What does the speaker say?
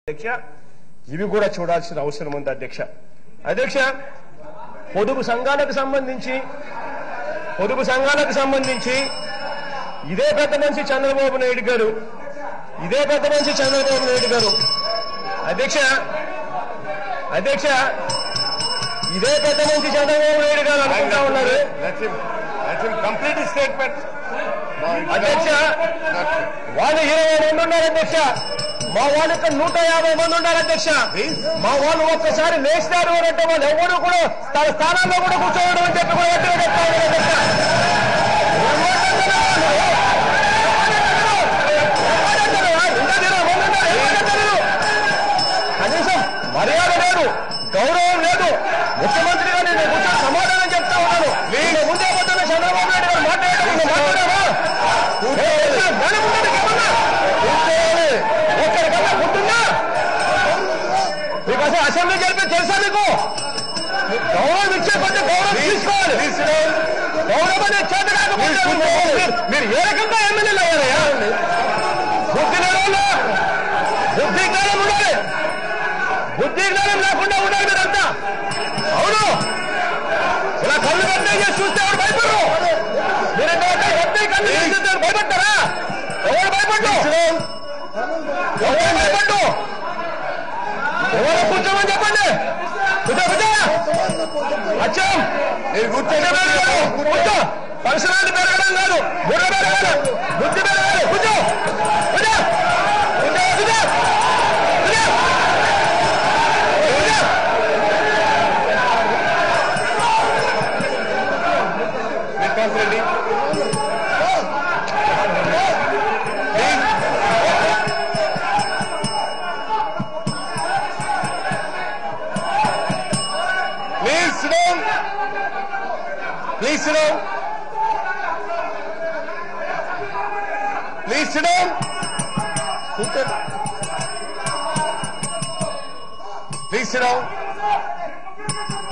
అధ్యక్ష ఇవి కూడా చూడాల్సిన అవసరం ఉంది అధ్యక్ష అధ్యక్ష పొదుపు సంఘాలకు సంబంధించి పొదుపు సంఘాలకు సంబంధించి ఇదే పెద్ద మనిషి చంద్రబాబు నాయుడు గారు ఇదే పెద్ద మనిషి చంద్రబాబు నాయుడు గారు అధ్యక్ష అధ్యక్ష ఇదే పెద్ద మనిషి చంద్రబాబు నాయుడు గారు అనుకుంటా ఉన్నారు Let him, let him complete his statement. No, it's అధ్యక్ష not- not true. వాళ్ళు ఇరవై మంది ఉన్నారు అధ్యక్ష మా వాళ్ళు ఇక్కడ నూట యాభై మంది ఉన్నారు అధ్యక్ష మా వాళ్ళు ఒక్కసారి లేచినారు అని అంటే వాళ్ళు ఎవరు కూడా తన స్థానాల్లో కూడా కూర్చోవడం అని చెప్పి కూడా గట్టిగా చెప్తా ఉన్నారు అధ్యక్ష ఏమంటున్నారు వాళ్ళు? ఏమంటున్నారు? ఉండదు, ఏమంటున్నారు? ఏమంటున్నారు? కనీసం మర్యాద లేదు గౌరవం లేదు ముఖ్యమంత్రి గారు నేను కూర్చొని సమాధానం చెప్తా ఉన్నాను నేను ముందే పోతున్న చంద్రబాబు నాయుడు గారు మాట్లాడటం నువ్వు మాట్లాడావా ఒక్కరికన్నా గుర్తుందా మీకు అసలు అసెంబ్లీ జరిపి తెలుసా మీకు గౌరవం ఇచ్చే కొంచెం గౌరవం తీసుకోవాలి గౌరవం అనేది చేత కాకపోతే మీరు- మీరు ఏ రకంగా ఎమ్మెల్యేలు అయ్యారయ్యా బుద్ధి లేని బుద్ధి జ్ఞానం ఉండాలి బుద్ధి జ్ఞానం లేకుండా ఉండాలి మీరంతా అవును ఇలా కళ్ళు పెద్ద చేసి చూస్తే ఎవరు భయపడరు మీరు ఎత్తి కళ్ళు చేసి చూస్తే ఎవరు భయపడతారా ఎవరు భయపడ్డు ఎవరు భయపడ్డు ఎవరు కూర్చోమని చెప్పండి కూర్చో కూర్చో అచ్చం మీరు కూర్చోండి. కూర్చో పరిసరాలు పెరగడం కాదు బుర్ర పెరగాలి బుద్ధి పెరగాలి కూర్చో కూర్చో కూర్చో కూర్చో కూర్చో కూర్చో Response ready. Please sit down. Please sit down. Please sit down. Please sit down.